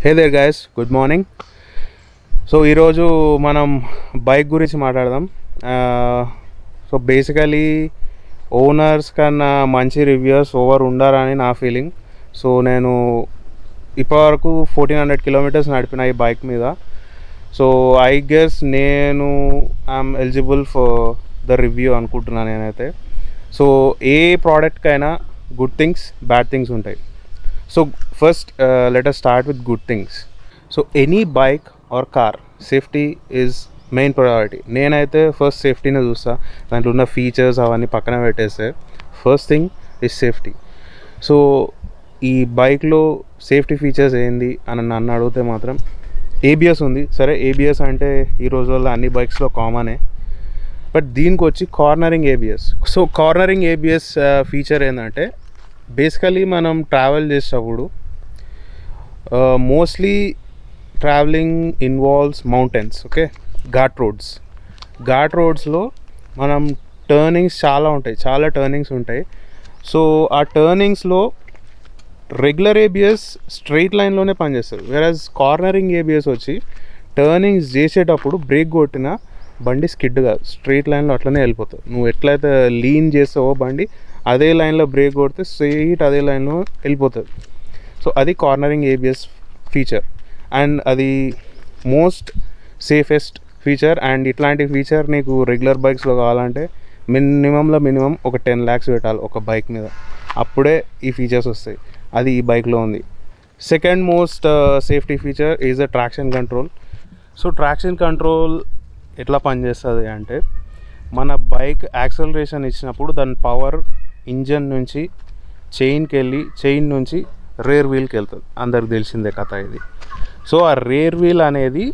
hey there guys good morning so ఈరోజు మనం bike గురించి మాట్లాడదాం సో బేసికలీ ఓనర్స్ కన్నా మంచి రివ్యూస్ ఓవర్ ఉండాలని నా ఫీలింగ్ సో నేను ఇప్పటివరకు ఫోర్టీన్ హండ్రెడ్ కిలోమీటర్స్ నడిపిన ఈ బైక్ మీద సో ఐ గెస్ నేను I'm eligible for the review అనుకుంటున్నాను నేనైతే సో ఏ ప్రోడక్ట్కైనా గుడ్ థింగ్స్ బ్యాడ్ థింగ్స్ ఉంటాయి so first let us start with good things so any bike or car safety is main priority నేనైతే first సేఫ్టీనే చూస్తా దాంట్లో ఉన్న ఫీచర్స్ అవన్నీ పక్కన పెట్టేస్తే first thing is safety so ఈ బైక్లో సేఫ్టీ ఫీచర్స్ ఏంది అని నన్ను అడిగితే మాత్రం ఏబిఎస్ ఉంది సరే ఏబిఎస్ అంటే ఈ రోజుల్లో అన్ని బైక్స్లో కామనే బట్ దీనికి వచ్చి cornering ABS so cornering ABS feature ఏంటంటే బేసికలీ మనం ట్రావెల్ చేసేటప్పుడు mostly travelling involves mountains okay ghat roads ghat రోడ్స్లో మనం టర్నింగ్స్ చాలా ఉంటాయి చాలా టర్నింగ్స్ ఉంటాయి సో ఆ టర్నింగ్స్లో రెగ్యులర్ ఏబిఎస్ స్ట్రైట్ లైన్లోనే పనిచేస్తుంది వేరాజ్ కార్నరింగ్ ఏబిఎస్ వచ్చి టర్నింగ్స్ చేసేటప్పుడు బ్రేక్ కొట్టిన బండి స్కిడ్ కాదు స్ట్రైట్ లైన్లో అట్లనే వెళ్ళిపోతుంది నువ్వు ఎట్లయితే లీన్ చేస్తావో బండి అదే లైన్లో బ్రేక్ కొడితే స్ట్రైట్ అదే లైన్లో వెళ్ళిపోతుంది సో అది కార్నరింగ్ ఏబిఎస్ ఫీచర్ అండ్ అది మోస్ట్ సేఫెస్ట్ ఫీచర్ అండ్ ఇట్లాంటి ఫీచర్ నీకు రెగ్యులర్ బైక్స్లో కావాలంటే మినిమంలో మినిమం ఒక టెన్ ల్యాక్స్ పెట్టాలి ఒక బైక్ మీద అప్పుడే ఈ ఫీచర్స్ వస్తాయి అది ఈ బైక్లో ఉంది second most safety feature is the traction control so traction control ఎట్లా పనిచేస్తుంది అంటే మన బైక్ యాక్సలరేషన్ ఇచ్చినప్పుడు దాని పవర్ ఇంజన్ నుంచి చైన్కి వెళ్ళి చైన్ నుంచి రేర్ వీల్కి వెళ్తుంది అందరికి తెలిసిందే కథ ఇది సో ఆ రేర్ వీల్ అనేది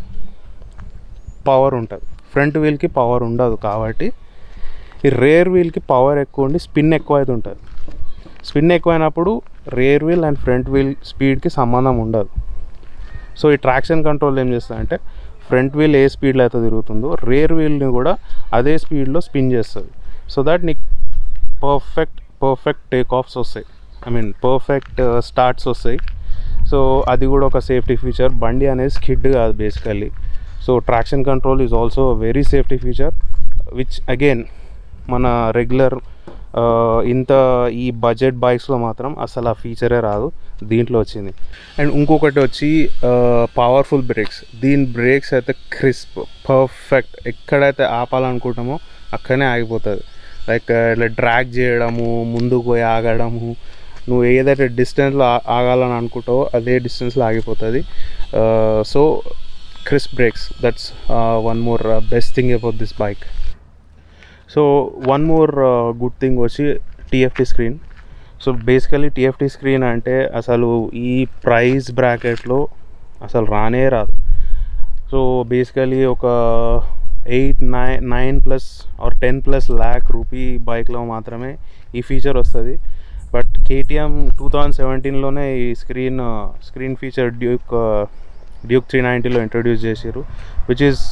పవర్ ఉంటుంది ఫ్రంట్ వీల్కి పవర్ ఉండదు కాబట్టి ఈ రేర్ వీల్కి పవర్ ఎక్కువ ఉండి స్పిన్ ఎక్కువ అయితే ఉంటుంది స్పిన్ ఎక్కువైనప్పుడు rear wheel and front wheel స్పీడ్కి సంబంధం ఉండదు సో ఈ ట్రాక్షన్ కంట్రోల్ ఏం చేస్తుందంటే ఫ్రంట్ వీల్ ఏ స్పీడ్లో అయితే తిరుగుతుందో రేర్ వీల్ని కూడా అదే స్పీడ్లో స్పిన్ చేస్తుంది సో దట్ నీకు పర్ఫెక్ట్ పర్ఫెక్ట్ టేక్ ఆఫ్స్ వస్తాయి ఐ మీన్ పర్ఫెక్ట్ స్టార్ట్స్ వస్తాయి సో అది కూడా ఒక సేఫ్టీ ఫీచర్ బండి అనేది స్కిడ్ కాదు basically so traction control is also very safety feature which again మన రెగ్యులర్ ఇంత ఈ బడ్జెట్ బైక్స్లో మాత్రం అసలు ఆ ఫీచరే రాదు దీంట్లో వచ్చింది అండ్ ఇంకొకటి వచ్చి పవర్ఫుల్ బ్రేక్స్ దీని బ్రేక్స్ అయితే క్రిస్ప్ పర్ఫెక్ట్ ఎక్కడైతే ఆపాలనుకుంటామో అక్కడనే ఆగిపోతుంది లైక్ ఇట్లా డ్రాగ్ చేయడము ముందుకు పోయి ఆగడము నువ్వు ఏదైతే డిస్టెన్స్లో ఆగాలని అనుకుంటావో అదే డిస్టెన్స్లో ఆగిపోతుంది so crisp brakes that's one more best thing about this bike so one more good thing వచ్చి TFT screen so basically TFT screen అంటే అసలు ఈ ప్రైస్ బ్రాకెట్లో అసలు రానే రాదు సో బేసికలీ ఒక eight nine nine plus or ten plus lakh rupee బైక్లో మాత్రమే ఈ ఫీచర్ వస్తుంది బట్ కేటీఎం టూ థౌజండ్ సెవెంటీన్లోనే ఈ screen screen feature Duke Duke three నైంటీలో ఇంట్రడ్యూస్ చేసారు which is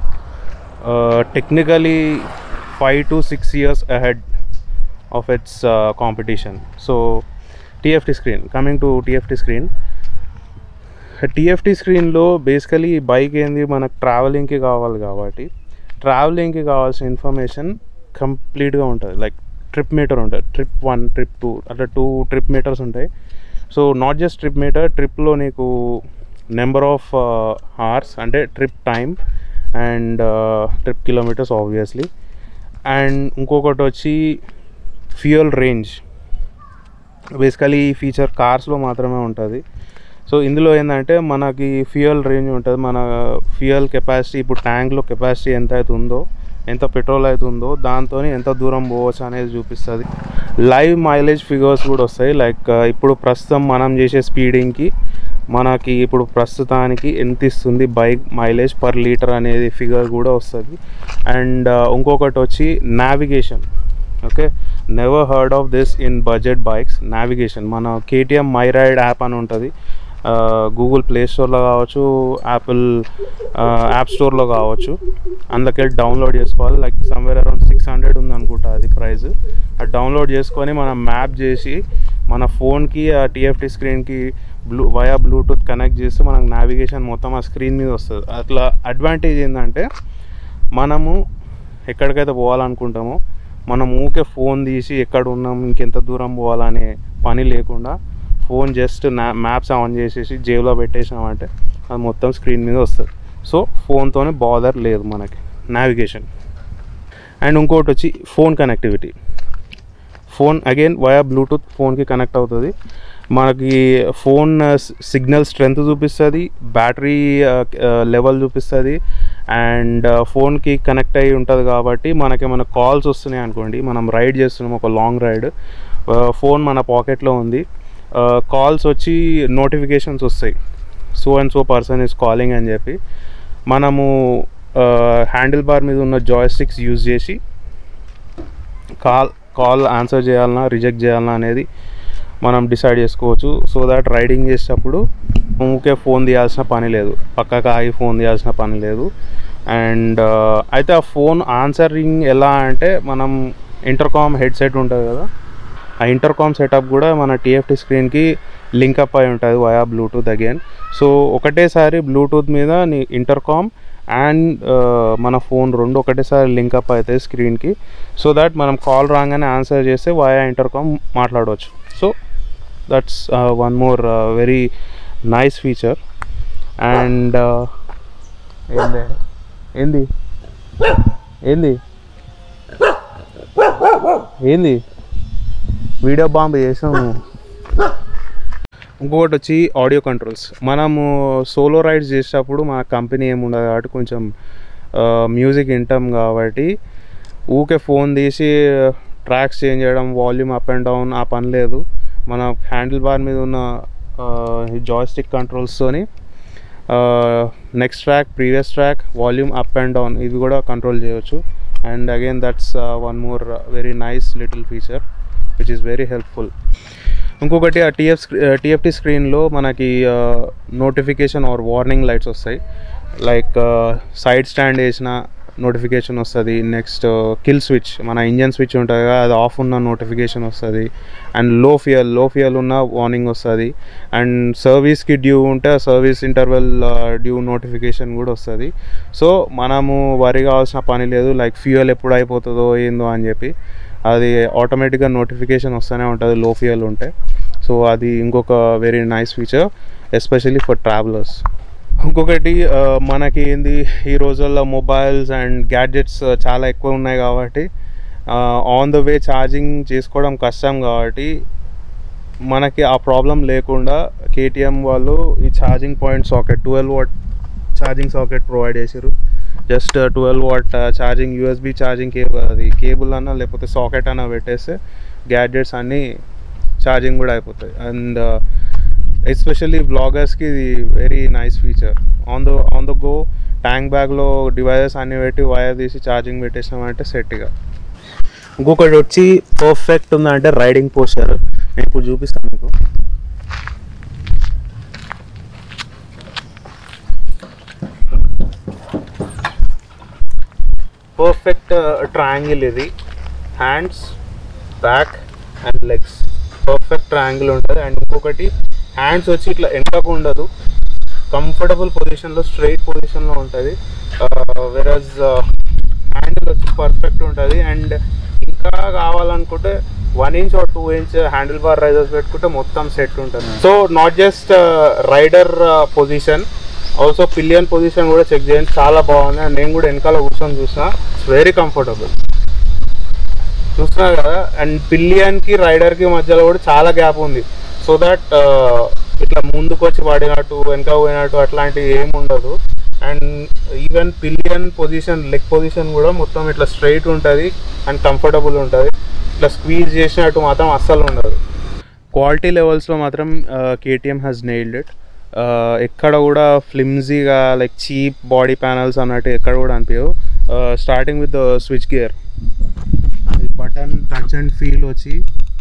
technically five to six years ahead of its competition so TFT screen coming to TFT screen TFT స్క్రీన్లో basically bike ఏంది మనకు ట్రావెలింగ్కి కావాలి కాబట్టి ట్రావెలింగ్కి కావాల్సిన ఇన్ఫర్మేషన్ కంప్లీట్గా ఉంటుంది లైక్ ట్రిప్ మీటర్ ఉంటుంది ట్రిప్ వన్ ట్రిప్ టూ అట్లా టూ ట్రిప్ మీటర్స్ ఉంటాయి so not just trip meter ట్రిప్లో నీకు నెంబర్ ఆఫ్ అవర్స్ అంటే trip time and trip kilometres obviously and ఇంకొకటి వచ్చి ఫ్యూయల్ రేంజ్ బేసికలీ ఈ ఫీచర్ కార్స్లో మాత్రమే ఉంటుంది సో ఇందులో ఏంటంటే మనకి ఫ్యూయల్ రేంజ్ ఉంటుంది మన ఫ్యూయల్ కెపాసిటీ ఇప్పుడు ట్యాంక్లో కెపాసిటీ ఎంత అయితే ఉందో ఎంత పెట్రోల్ అయితే ఉందో దాంతో ఎంత దూరం పోవచ్చు అనేది చూపిస్తుంది లైవ్ మైలేజ్ ఫిగర్స్ కూడా వస్తాయి లైక్ ఇప్పుడు ప్రస్తుతం మనం చేసే స్పీడింగ్కి మనకి ఇప్పుడు ప్రస్తుతానికి ఎంత ఇస్తుంది బైక్ మైలేజ్ పర్ లీటర్ అనేది ఫిగర్ కూడా వస్తుంది అండ్ ఇంకొకటి వచ్చి navigation okay never heard of this in budget bikes navigation మన కేటీఎం మై రైడ్ యాప్ అని ఉంటుంది గూగుల్ ప్లే స్టోర్లో కావచ్చు యాపిల్ యాప్ స్టోర్లో కావచ్చు అందులోకి డౌన్లోడ్ చేసుకోవాలి like somewhere around six hundred ఉంది అనుకుంటా అది ప్రైస్ అది డౌన్లోడ్ చేసుకొని మనం మ్యాప్ చేసి మన ఫోన్కి ఆ టీఎఫ్టీ స్క్రీన్కి బ్లూ వయా బ్లూటూత్ కనెక్ట్ చేస్తే మనకు నావిగేషన్ మొత్తం ఆ స్క్రీన్ మీద వస్తుంది అట్లా అడ్వాంటేజ్ ఏంటంటే మనము ఎక్కడికైతే పోవాలనుకుంటామో మనం ఊకే ఫోన్ తీసి ఎక్కడ ఉన్నాం ఇంకెంత దూరం పోవాలనే పని లేకుండా ఫోన్ జస్ట్ మ్యాప్స్ ఆన్ చేసేసి జేబులో పెట్టేసినామంటే అది మొత్తం స్క్రీన్ మీద వస్తుంది సో ఫోన్తోనే బాదర్ లేదు మనకి నావిగేషన్ అండ్ ఇంకోటి వచ్చి phone connectivity phone again via Bluetooth ఫోన్కి కనెక్ట్ అవుతుంది మనకి ఫోన్ సిగ్నల్ స్ట్రెంత్ చూపిస్తుంది బ్యాటరీ లెవెల్ చూపిస్తుంది అండ్ ఫోన్కి కనెక్ట్ అయి ఉంటుంది కాబట్టి మనకి మన కాల్స్ వస్తున్నాయి అనుకోండి మనం రైడ్ చేస్తున్నాం ఒక లాంగ్ రైడ్ ఫోన్ మన పాకెట్లో ఉంది కాల్స్ వచ్చి నోటిఫికేషన్స్ వస్తాయి so and so person is calling అని చెప్పి మనము హ్యాండిల్ బార్ మీద ఉన్న జాయిస్టిక్స్ యూజ్ చేసి కాల్ కాల్ ఆన్సర్ చేయాలన్నా రిజెక్ట్ చేయాలన్నా అనేది మనం డిసైడ్ చేసుకోవచ్చు సో దట్ రైడింగ్ చేసేటప్పుడు ఊకే ఫోన్ తీయాల్సిన పని లేదు పక్కకు ఆగి ఫోన్ తీయాల్సిన పని లేదు అండ్ అయితే ఆ ఫోన్ ఆన్సరింగ్ ఎలా అంటే మనం ఇంటర్కామ్ హెడ్సెట్ ఉంటుంది కదా ఆ ఇంటర్కామ్ సెటప్ కూడా మన టీఎఫ్టీ స్క్రీన్కి లింకప్ అయి ఉంటుంది వయా బ్లూటూత్ అగైన్ సో ఒకటేసారి బ్లూటూత్ మీద నీ ఇంటర్కామ్ అండ్ మన ఫోన్ రెండు ఒకటేసారి లింకప్ అవుతాయి స్క్రీన్కి సో దట్ మనం కాల్ రాగానే ఆన్సర్ చేస్తే వయా ఇంటర్కామ్ మాట్లాడవచ్చు so that's one more very nice feature and ఏంది ఏంది ఏంది ఏంది వీడియో బాంబు చేసాము ఇంకొకటి వచ్చి ఆడియో కంట్రోల్స్ మనము సోలో రైడ్స్ చేసేటప్పుడు మన కంపెనీ ఏమి ఉండదు కాబట్టి కొంచెం మ్యూజిక్ వింటాం కాబట్టి ఊకే ఫోన్ తీసి ట్రాక్స్ చేంజ్ చేయడం వాల్యూమ్ అప్ అండ్ డౌన్ ఆ పని లేదు మన హ్యాండిల్ బార్ మీద ఉన్న జాయిస్టిక్ కంట్రోల్స్తోని next track previous track volume up and down ఇవి కూడా కంట్రోల్ చేయవచ్చు and again that's one more very nice little feature which is very helpful ఇంకొకటి ఆ టీఎఫ్ టీఎఫ్టీ స్క్రీన్లో మనకి నోటిఫికేషన్ ఆర్ వార్నింగ్ లైట్స్ వస్తాయి లైక్ సైడ్ స్టాండ్ వేసిన notification వస్తుంది నెక్స్ట్ కిల్ స్విచ్ మన ఇంజన్ స్విచ్ ఉంటుంది కదా అది ఆఫ్ ఉన్న నోటిఫికేషన్ వస్తుంది అండ్ లో ఫ్యూయల్ లో ఫ్యూయల్ ఉన్న వార్నింగ్ వస్తుంది అండ్ సర్వీస్కి డ్యూ ఉంటే ఆ సర్వీస్ ఇంటర్వెల్ డ్యూ నోటిఫికేషన్ కూడా వస్తుంది సో మనము వరి కావాల్సిన పని లేదు లైక్ ఫ్యూయల్ ఎప్పుడు అయిపోతుందో ఏందో అని చెప్పి అది ఆటోమేటిక్గా నోటిఫికేషన్ వస్తూనే ఉంటుంది లో ఫ్యూయల్ ఉంటే సో అది ఇంకొక very nice feature especially for travellers ఇంకొకటి మనకి ఏంది ఈ రోజుల్లో మొబైల్స్ అండ్ గ్యాడ్జెట్స్ చాలా ఎక్కువ ఉన్నాయి కాబట్టి ఆన్ ద వే ఛార్జింగ్ చేసుకోవడం కష్టం కాబట్టి మనకి ఆ ప్రాబ్లం లేకుండా కేటీఎం వాళ్ళు ఈ charging point socket twelve watt charging socket provide చేశారు just twelve watt charging USB charging cable అది కేబుల్ అన్నా లేకపోతే సాకెట్ అన్నా పెట్టేస్తే గ్యాడ్జెట్స్ అన్నీ ఛార్జింగ్ కూడా అయిపోతాయి అండ్ ఎస్పెషల్లీ బ్లాగర్స్కి ఇది very nice feature on the on the go tank బ్యాగ్లో డివైజెస్ అన్నీ పెట్టి వైర్ తీసి ఛార్జింగ్ పెట్టేసినామంటే సెట్గా ఇంకొకటి వచ్చి పర్ఫెక్ట్ ఉందంటే రైడింగ్ పోస్చర్ నేను ఇప్పుడు చూపిస్తాను మీకు పర్ఫెక్ట్ ట్రయాంగిల్ ఇది hands back and legs perfect triangle ఉంటుంది అండ్ ఇంకొకటి హ్యాండ్స్ వచ్చి ఇట్లా వెనకకు ఉండదు కంఫర్టబుల్ పొజిషన్లో స్ట్రైట్ పొజిషన్లో ఉంటుంది వెరజ్ హ్యాండిల్ వచ్చి పర్ఫెక్ట్ ఉంటుంది అండ్ ఇంకా కావాలనుకుంటే one inch or two inch handle bar risers పెట్టుకుంటే మొత్తం సెట్ ఉంటుంది so not just rider position also pillion position కూడా చెక్ చేయండి చాలా బాగుంది అండ్ నేను కూడా వెనకాల కూర్చొని చూసిన ఇట్స్ వెరీ కంఫర్టబుల్ చూస్తున్నా కదా అండ్ పిల్లియన్కి రైడర్కి మధ్యలో కూడా చాలా గ్యాప్ ఉంది సో దట్ ఇట్లా ముందుకు వచ్చి పడినట్టు వెనక పోయినట్టు అట్లాంటివి ఏమి ఉండదు and even pillion position leg position కూడా మొత్తం ఇట్లా స్ట్రైట్ ఉంటుంది అండ్ కంఫర్టబుల్ ఉంటుంది ఇట్లా స్క్వీజ్ చేసినట్టు మాత్రం అస్సలు ఉండదు క్వాలిటీ లెవెల్స్లో మాత్రం కేటీఎం హ్యాస్ నెయిల్డ్ ఇట్ ఎక్కడ కూడా ఫ్లిమ్జీగా లైక్ చీప్ బాడీ ప్యానల్స్ అన్నట్టు ఎక్కడ కూడా అనిపించవు స్టార్టింగ్ విత్ స్విచ్ గేర్ అది బటన్ టచ్ అండ్ ఫీల్ వచ్చి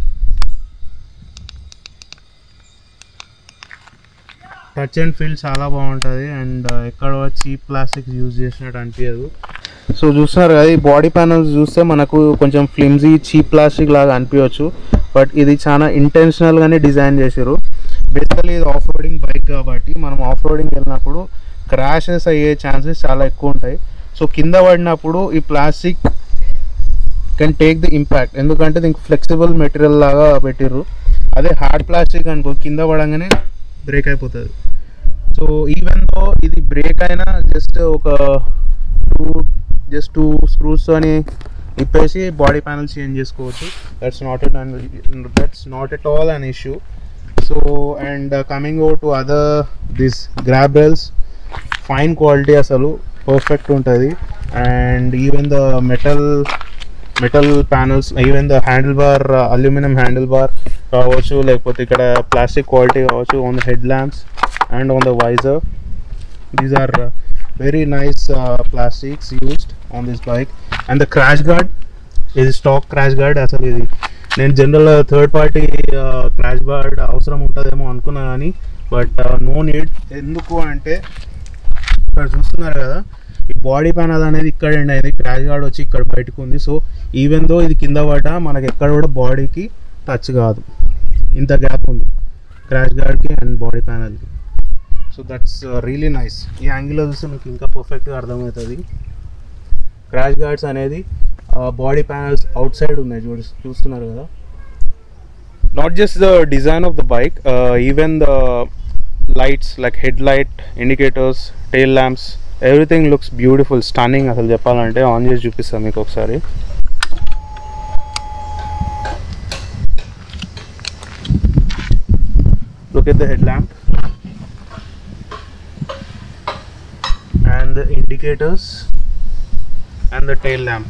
టచ్ అండ్ ఫీల్ చాలా బాగుంటుంది అండ్ ఎక్కడ చీప్ ప్లాస్టిక్స్ యూజ్ చేసినట్టు అనిపించదు సో చూస్తున్నారు కదా ఈ బాడీ ప్యానల్స్ చూస్తే మనకు కొంచెం ఫ్లిమ్జీ చీప్ ప్లాస్టిక్ లాగా అనిపించవచ్చు బట్ ఇది చాలా ఇంటెన్షనల్గానే డిజైన్ చేశారు బేసికలీ ఇది ఆఫ్ రోడింగ్ బైక్ కాబట్టి మనం ఆఫ్ రోడింగ్ వెళ్ళినప్పుడు క్రాషెస్ అయ్యే ఛాన్సెస్ చాలా ఎక్కువ ఉంటాయి సో కింద పడినప్పుడు ఈ plastic can take the impact ఎందుకంటే దీనికి ఫ్లెక్సిబుల్ మెటీరియల్ లాగా పెట్టిర్రు అదే హార్డ్ ప్లాస్టిక్ అనుకో కింద పడంగానే బ్రేక్ అయిపోతుంది సో ఈవెన్ తో ఇది బ్రేక్ అయినా జస్ట్ ఒక టూ జస్ట్ టూ స్క్రూస్ అని ఇప్పేసి బాడీ ప్యానల్ చేంజ్ చేసుకోవచ్చు that's not at that's not at all an issue so and coming oh to other this grab rails fine quality అసలు perfect ఉంటుంది and even the metal metal panels even the handle bar aluminium handle bar కావచ్చు లేకపోతే ఇక్కడ plastic quality కావచ్చు on the head lamps and on the visor these are very nice plastics used on this bike and the crash guard ఇది stock crash guard అసలు ఇది నేను general third party crash guard అవసరం ఉంటుందేమో అనుకున్నా కానీ but no need ఎందుకు అంటే ఇక్కడ చూస్తున్నారు కదా ఈ బాడీ ప్యానల్ అనేది ఇక్కడ ఎండ్ అయింది క్రాష్ గార్డ్ వచ్చి ఇక్కడ బయటకు ఉంది సో ఈవెన్ దో ఇది కింద పడ్డా మనకి ఎక్కడ కూడా బాడీకి టచ్ కాదు ఇంత గ్యాప్ ఉంది క్రాష్ గార్డ్కి అండ్ బాడీ ప్యానల్కి సో దట్స్ రియలీ నైస్ ఈ యాంగిల్లో చూస్తే మీకు ఇంకా పర్ఫెక్ట్గా అర్థమవుతుంది క్రాష్ గార్డ్స్ అనేది బాడీ ప్యానల్స్ అవుట్ సైడ్ ఉన్నాయి చూడ చూస్తున్నారు కదా not just the design of the bike even the lights like head light indicators tail lamps everything looks beautiful stunning అసలు చెప్పాలంటే ఆన్ చేసి చూపిస్తాను మీకు ఒకసారి look at the head lamp and the indicators and the tail lamp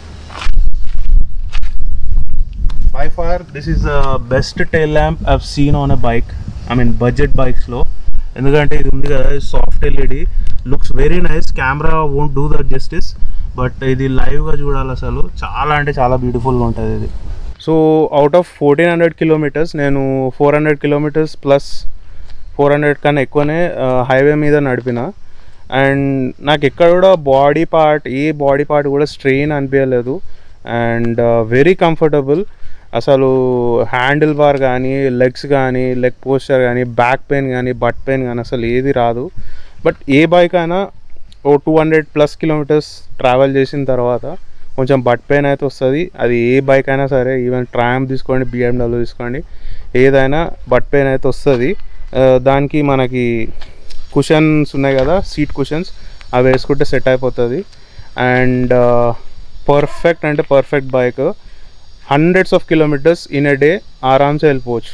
by far this is the best tail lamp i've seen on a bike i mean budget bikes లో ఎందుకంటే ఇది ఉంది కదా soft LED looks very nice camera won't do that justice but ఇది లైవ్గా చూడాలి అసలు చాలా అంటే చాలా బ్యూటిఫుల్గా ఉంటుంది ఇది so out of fourteen hundred kilometres నేను four hundred kilometres plus four hundred కన్నా ఎక్కువనే హైవే మీద నడిపిన అండ్ నాకు ఎక్కడ కూడా బాడీ పార్ట్ ఏ బాడీ పార్ట్ కూడా స్ట్రెయిన్ అనిపించలేదు అండ్ వెరీ కంఫర్టబుల్ అసలు హ్యాండిల్ బార్ కానీ లెగ్స్ కానీ లెగ్ పోస్చర్ కానీ బ్యాక్ పెయిన్ కానీ బట్ పెయిన్ కానీ అసలు ఏది రాదు బట్ ఏ బైక్ అయినా ఓ two hundred plus kilometres travel చేసిన తర్వాత కొంచెం బట్ పెయిన్ అయితే వస్తుంది అది ఏ బైక్ అయినా సరే ఈవెన్ ట్రామ్ తీసుకోండి బిఎండబ్ల్యూ తీసుకోండి ఏదైనా బట్ పెయిన్ అయితే వస్తుంది దానికి మనకి కుషన్స్ ఉన్నాయి కదా సీట్ కుషన్స్ అవి వేసుకుంటే సెట్ అయిపోతుంది అండ్ పర్ఫెక్ట్ అంటే perfect bike hundreds of kilometres in a day ఆరామ్సే వెళ్ళిపోవచ్చు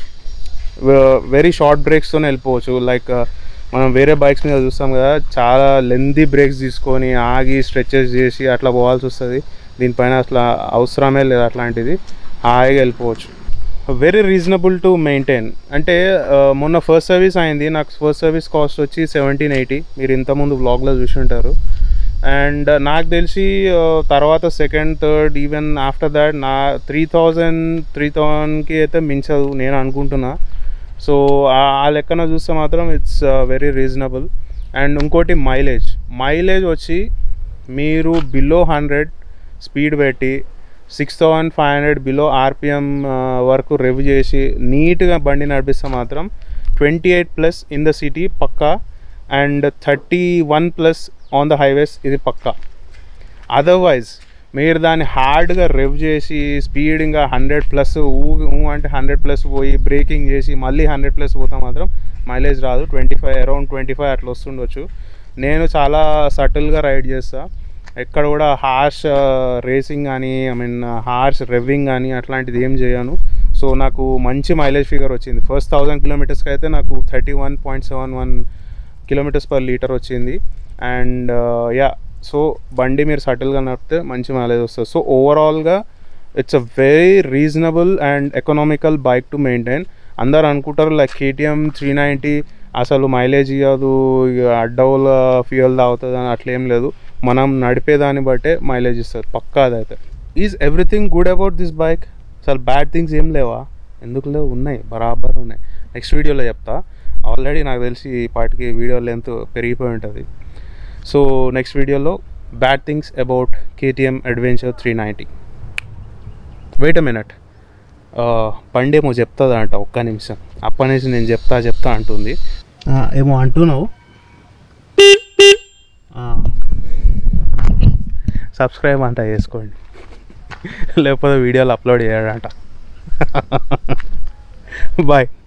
వెరీ షార్ట్ బ్రేక్స్తోనే వెళ్ళిపోవచ్చు లైక్ మనం వేరే బైక్స్ మీద చూస్తాం కదా చాలా లెందీ బ్రేక్స్ తీసుకొని ఆగి స్ట్రెచెస్ చేసి అట్లా పోవాల్సి వస్తుంది దీనిపైన అట్లా అవసరమే లేదు అట్లాంటిది హాయిగా వెళ్ళిపోవచ్చు వెరీ రీజనబుల్ టు మెయింటైన్ అంటే ఆ, మొన్న ఫస్ట్ సర్వీస్ అయింది నాకు ఫస్ట్ సర్వీస్ కాస్ట్ వచ్చి సెవెంటీన్ ఎయిటీ మీరు ఇంతకుముందు వ్లాగ్లో చూసి ఉంటారు అండ్ నాకు తెలిసి ఆ, తర్వాత second third even after that నా త్రీ థౌజండ్ త్రీ థౌజండ్కి అయితే మించదు నేను అనుకుంటున్నా సో ఆ- ఆ లెక్కన చూస్తే మాత్రం ఇట్స్ వెరీ రీజనబుల్ అండ్ ఇంకోటి మైలేజ్ మైలేజ్ వచ్చి మీరు బిలో హండ్రెడ్ స్పీడ్ పెట్టి six thousand five hundred below RPM వరకు రెవ్ చేసి నీట్గా బండి నడిపిస్తే మాత్రం twenty eight plus in the city పక్కా and thirty one plus on the highways ఇది పక్కా అదర్వైజ్ మీరు దాన్ని హార్డ్గా రెవ్ చేసి స్పీడ్ ఇంకా హండ్రెడ్ ప్లస్ ఊ ఊ అంటే హండ్రెడ్ ప్లస్ పోయి బ్రేకింగ్ చేసి మళ్ళీ హండ్రెడ్ ప్లస్ పోతే మాత్రం మైలేజ్ రాదు twenty five around twenty five అట్లా వస్తుండొచ్చు నేను చాలా సటిల్గా రైడ్ చేస్తా ఎక్కడ కూడా హార్ష్ రేసింగ్ కానీ ఐ మీన్ హార్ష్ రెవ్వింగ్ కానీ అట్లాంటిది ఏం చేయను సో నాకు మంచి మైలేజ్ ఫిగర్ వచ్చింది ఫస్ట్ థౌజండ్ కిలోమీటర్స్కి అయితే నాకు thirty one point seven one kilometres per litre వచ్చింది అండ్ యా సో బండి మీరు సటిల్గా నడిపితే మంచి మైలేజ్ వస్తుంది సో ఓవరాల్గా it's a very reasonable and economical bike to maintain అందరు అనుకుంటారు లైక్ కేటీఎం త్రీ నైంటీ అసలు మైలేజ్ ఇవ్వదు ఇక అడ్డవుల ఫ్యూయల్ తాగుతుంది అని అట్లేం లేదు మనం నడిపేదాన్ని బట్టే మైలేజ్ ఇస్తుంది పక్కా అదైతే is everything good about this bike అసలు బ్యాడ్ థింగ్స్ ఏం లేవా ఎందుకు లేవు ఉన్నాయి బరాబర్ ఉన్నాయి నెక్స్ట్ వీడియోలో చెప్తా ఆల్రెడీ నాకు తెలిసి ఈ పాటికి వీడియో లెంత్ పెరిగిపోయి ఉంటుంది సో నెక్స్ట్ వీడియోలో bad things about KTM adventure three ninety wait a minute పండేమో చెప్తుందంట ఒక్క నిమిషం అప్పటి నుంచి నేను చెప్తా చెప్తా అంటుంది ఆ, ఏమో అంటున్నావు సబ్స్క్రైబ్ అంతా చేసుకోండి లేకపోతే వీడియోలు అప్లోడ్ చేయడంట బాయ్